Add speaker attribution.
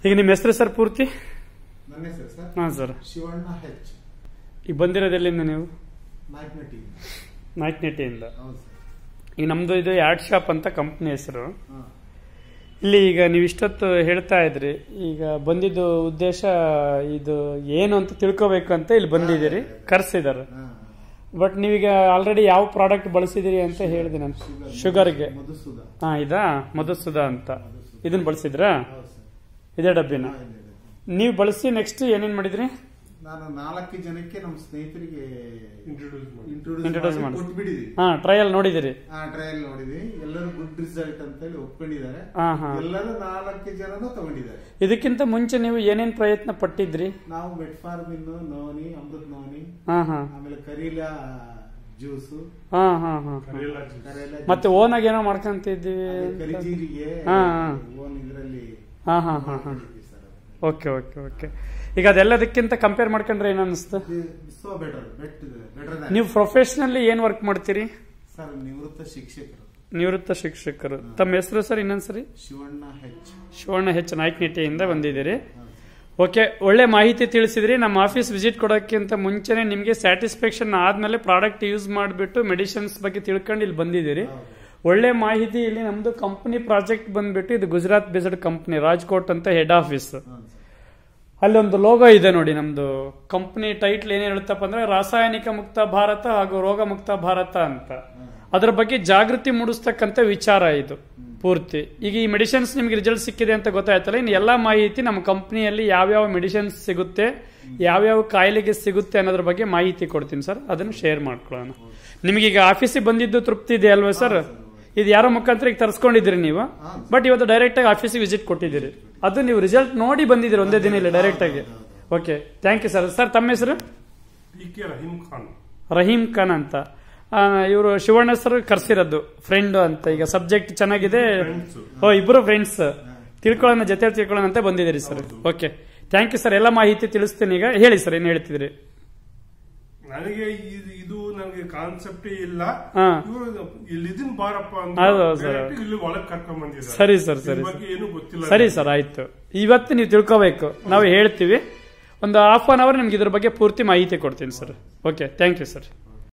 Speaker 1: ಈಗ ನಿಮ್ಮ ಹೆಸರು ಸರ್ ಪೂರ್ತಿ
Speaker 2: ನನ್ನ ಹೆಸರು ಸರ್
Speaker 1: ಹಾಂ ಸರ್
Speaker 2: ಶಿವಣ್ಣ ಹೆಚ್
Speaker 1: ಈಗ ಬಂದಿರೋದೆಲ್ಲಿಂದ ನೀವು
Speaker 2: ನಾಯ್ಕನಟಿ
Speaker 1: ನಾಯ್ಕನಟ್ಟಿಯಿಂದ
Speaker 2: ಹೌದು ಸರ್
Speaker 1: ಈಗ ನಮ್ದು ಇದು ಯಾರ್ಡ್ ಶಾಪ್ ಅಂತ ಕಂಪ್ನಿ ಹೆಸರು
Speaker 2: ಹಾ
Speaker 1: ಇಲ್ಲಿ ಈಗ ನೀವು ಇಷ್ಟೊತ್ತು ಹೇಳ್ತಾ ಇದ್ರಿ ಈಗ ಬಂದಿದ್ದು ಉದ್ದೇಶ ಇದು ಏನು ಅಂತ ತಿಳ್ಕೊಬೇಕು ಅಂತ ಇಲ್ಲಿ ಬಂದಿದ್ದೀರಿ ಕರ್ಸಿದಾರೆ
Speaker 2: ಹಾ
Speaker 1: ಬಟ್ ನೀವೀಗ ಆಲ್ರೆಡಿ ಯಾವ ಪ್ರಾಡಕ್ಟ್ ಬಳಸಿದಿರಿ ಅಂತ ಹೇಳಿದೆ ನಾನು ಶುಗರ್ಗೆ
Speaker 2: ಮಧುಸೂದ
Speaker 1: ಹಾ ಇದಾ ಮಧುಸುಧಾ ಅಂತ ಇದನ್ನ ಬಳಸಿದ್ರಾ
Speaker 2: ಹೌದು ಸರ್
Speaker 1: ಇದೇ ಡಬ್ಬಿನ
Speaker 2: ಹಾ, ಇದೆ, ಇದೆ.
Speaker 1: ನೀವು ಬಳಸಿ ನೆಕ್ಸ್ಟ್ ಏನೇನ್ ಮಾಡಿದ್ರಿ
Speaker 2: ನಾನು ನಾಲ್ಕು ಜನಕ್ಕೆ ನಮ್ಮ ಸ್ನೇಹಿತರಿಗೆ
Speaker 3: ಇಂಟ್ರೊಡ್ಯೂಸ್ ಮಾಡಿ
Speaker 1: Introduce
Speaker 2: ಇಂಟ್ರೊಡ್ಯೂಸ್
Speaker 1: ಮಾಡಿ.
Speaker 2: ಮಾಡಿ ಕೊಟ್ಬಿಟ್ಟಿದ್ವಿ
Speaker 1: ಹಾ ಟ್ರಯಲ್ ನೋಡಿದಿರಿ
Speaker 2: ಆ ಟ್ರಯಲ್ ನೋಡಿದ್ವಿ ಎಲ್ಲರೂ ಗುಡ್ ರಿಸಲ್ಟ್ ಅಂತ ಹೇಳಿ ಒಪ್ಕೊಂಡಿದ್ದಾರೆ
Speaker 1: ಹಾ ಹಾ
Speaker 2: ಎಲ್ಲರೂ ನಾಲ್ಕು ಜನನು ತಗೊಂಡಿದ್ದಾರೆ
Speaker 1: ಇದಕ್ಕಿಂತ ಮುಂಚೆ ನೀವು ಏನೇನ್ ಪ್ರಯತ್ನ ಪಟ್ಟಿದ್ರಿ
Speaker 2: ನಾವು ಬೆಟ್ ಫಾರ್ಮಿನ್ ನೋನಿ ಅಮೃತ್ ನೋನಿ
Speaker 1: ಹಾ ಹಾ
Speaker 2: ಆಮೇಲೆ ಕರೀಲಾ ಜ್ಯೂಸು
Speaker 1: ಹಾ ಹಾ ಹಾ
Speaker 3: ಕರೆಯಲ್ಲ ಜ್ಯೂಸ್.
Speaker 2: ಕರೇಲಾ
Speaker 1: ಮತ್ತೆ ಓನಾಗ ಏನೋ ಮಾಡ್ಕೊಂತಿದ್ದೀವಿ
Speaker 2: ಅದೇ
Speaker 1: ಅಂತ.
Speaker 2: ಕರಿಜೀರಿಗೆ
Speaker 1: ಹಾ, ಹಾ.
Speaker 2: ಓನ್ ಇದರಲ್ಲಿ
Speaker 1: ಹಾ ಹಾ ಹಾ ಹಾ ಓಕೆ ಓಕೆ ಓಕೆ ಈಗ ಅದೆಲ್ಲದಕ್ಕಿಂತ ಕಂಪೇರ್ ಮಾಡ್ಕೊಂಡ್ರೆ ಏನ್ ಅನಿಸ್ತು
Speaker 2: ಸೊ ಬೆಟರ್ ಬೆಟ್ ಬೆಟರ್
Speaker 1: ನೀವು ಪ್ರೊಫೆಷನಲಿ ಏನ್ ವರ್ಕ್ ಮಾಡ್ತೀರಿ
Speaker 2: ಸರ್ ನಿವೃತ್ತ ಶಿಕ್ಷಕರು
Speaker 1: ನಿವೃತ್ತ ಶಿಕ್ಷಕರು ತಮ್ಮ ಹೆಸರು ಸರ್ ಇನ್ನೊಂದ್ಸರಿ
Speaker 2: ಶಿವಣ್ಣ ಹೆಚ್
Speaker 1: ಶಿವಣ್ಣ ಹೆಚ್ಚು ನಾಯಕನಿಟ್ಟಿಯಿಂದ ಬಂದಿದ್ದೀರಿ ಓಕೆ ಒಳ್ಳೆ ಮಾಹಿತಿ ತಿಳಿಸಿದ್ರಿ ನಮ್ಮ ಆಫೀಸ್ ವಿಸಿಟ್ ಕೊಡೋಕ್ಕಿಂತ ಮುಂಚೆನೆ ನಿಮಗೆ ಸ್ಯಾಟಿಸ್ಫ್ಯಾಕ್ಷನ್ ಆದ್ಮೇಲೆ ಪ್ರಾಡಕ್ಟ್ ಯೂಸ್ ಮಾಡಿಬಿಟ್ಟು ಮೆಡಿಸಿನ್ಸ್ ಬಗ್ಗೆ ತಿಳ್ಕೊಂಡು ಇಲ್ಲಿ ಬಂದಿದ್ದೀರಿ ಒಳ್ಳೆ ಮಾಹಿತಿ ಇಲ್ಲಿ ನಮ್ದು ಕಂಪನಿ ಪ್ರಾಜೆಕ್ಟ್ ಬಂದ್ಬಿಟ್ಟು ಇದು ಗುಜರಾತ್ ಬೇಸ್ಡ್ ಕಂಪನಿ ರಾಜ್ಕೋಟ್ ಅಂತ ಹೆಡ್ ಆಫೀಸ್ ಅಲ್ಲೊಂದು ಲೋಗೋ ಇದೆ ನೋಡಿ ನಮ್ದು ಕಂಪನಿ ಟೈಟ್ಲ್ ಏನ್ ಹೇಳುತ್ತಪ್ಪ ಅಂದ್ರೆ ರಾಸಾಯನಿಕ ಮುಕ್ತ ಭಾರತ ಹಾಗೂ ರೋಗ ಮುಕ್ತ ಭಾರತ ಅಂತ ಅದರ ಬಗ್ಗೆ ಜಾಗೃತಿ ಮೂಡಿಸ್ತಕ್ಕಂಥ ವಿಚಾರ ಇದು ಪೂರ್ತಿ ಈಗ ಈ ಮೆಡಿಸಿನ್ಸ್ ನಿಮ್ಗೆ ರಿಸಲ್ಟ್ ಸಿಕ್ಕಿದೆ ಅಂತ ಗೊತ್ತಾಯ್ತಲ್ಲ ಇನ್ನು ಎಲ್ಲಾ ಮಾಹಿತಿ ನಮ್ಮ ಕಂಪನಿಯಲ್ಲಿ ಯಾವ್ಯಾವ ಮೆಡಿಸಿನ್ಸ್ ಸಿಗುತ್ತೆ ಯಾವ್ಯಾವ ಕಾಯಿಲೆಗೆ ಸಿಗುತ್ತೆ ಅನ್ನೋದ್ರ ಬಗ್ಗೆ ಮಾಹಿತಿ ಕೊಡ್ತೀನಿ ಸರ್ ಅದನ್ನು ಶೇರ್ ಮಾಡ್ಕೊಳ್ಳೋಣ ನಿಮಗೆ ಈಗ ಆಫೀಸಿಗೆ ಬಂದಿದ್ದು ತೃಪ್ತಿ ಇದೆ ಅಲ್ವಾ ಸರ್ ಇದು ಯಾರೋ ಮುಖಾಂತರ ಈಗ ತರಿಸ್ಕೊಂಡಿದ್ದೀರಿ ನೀವು ಬಟ್ ಇವತ್ತು ಡೈರೆಕ್ಟ್ ಆಗಿ ಆಫೀಸಿಗೆ ವಿಸಿಟ್ ಕೊಟ್ಟಿದ್ದೀರಿ ಅದು ನೀವು ರಿಸಲ್ಟ್ ನೋಡಿ ಬಂದಿದ್ದೀರಿ ಒಂದೇ ದಿನ ಇಲ್ಲ ಡೈರೆಕ್ಟ್ ಆಗಿ okay thank you sir sir ತಮ್ಮ ಹೆಸರು
Speaker 3: ಪಿ ಕೆ ರಹೀಂ ಖಾನ್
Speaker 1: ರಹೀಂ ಖಾನ್ ಅಂತ ಇವರು ಶಿವಣ್ಣ ಸರ್ ಕರ್ಸಿರೋದು ಫ್ರೆಂಡ್ ಅಂತ ಈಗ ಸಬ್ಜೆಕ್ಟ್ ಚೆನ್ನಾಗಿದೆ
Speaker 3: Friends.
Speaker 1: ಓ ಇಬ್ರು ಫ್ರೆಂಡ್ಸ್ ತಿಳ್ಕೊಳ್ಳೋಣ ಜೊತೆ ತಿಳ್ಕೊಳ್ಳೋಣ ಅಂತ ಬಂದಿದ್ದೀರಿ sir okay thank you sir ಎಲ್ಲ ಮಾಹಿತಿ ತಿಳಿಸ್ತೀನಿ ಈಗ ಹೇಳಿ ಸರ್ ಏನ್ ಹೇಳ್ತಿದ್ರಿ
Speaker 3: ನನಗೆ ಇದು ಇದು ನನಗೆ ಕಾನ್ಸೆಪ್ಟ್ ಇಲ್ಲ
Speaker 1: ಹಾ.
Speaker 3: ಇವರು ಇಲ್ಲಿ ಇದನ್ ಬಾರಪ್ಪ ಅಂತ
Speaker 1: ಹೌದು, ಹೌದು, ಸರ್.
Speaker 3: direct ಇಲ್ಲಿ ಒಳಗ್ ಕರ್ಕೊಂಡ್ ಬಂದಿದ್ದಾರೆ
Speaker 1: ಸರಿ ಸರ್
Speaker 3: ಇದ್ರ
Speaker 1: ಸರಿ
Speaker 3: ಬಗ್ಗೆ ಏನು ಗೊತ್ತಿಲ್ಲ
Speaker 1: ಸರಿ ಸರ್ ಆಯ್ತು ಇವತ್ತು ನೀವು ತಿಳ್ಕೋಬೇಕು ನಾವು ಹೇಳ್ತೀವಿ ಒಂದು ಹಾಫ್ ಅನ್ ಅವರ್ ನಿಮ್ಗೆ ಇದ್ರ ಬಗ್ಗೆ ಪೂರ್ತಿ ಮಾಹಿತಿ ಕೊಡ್ತೀನಿ sir okay thank you sir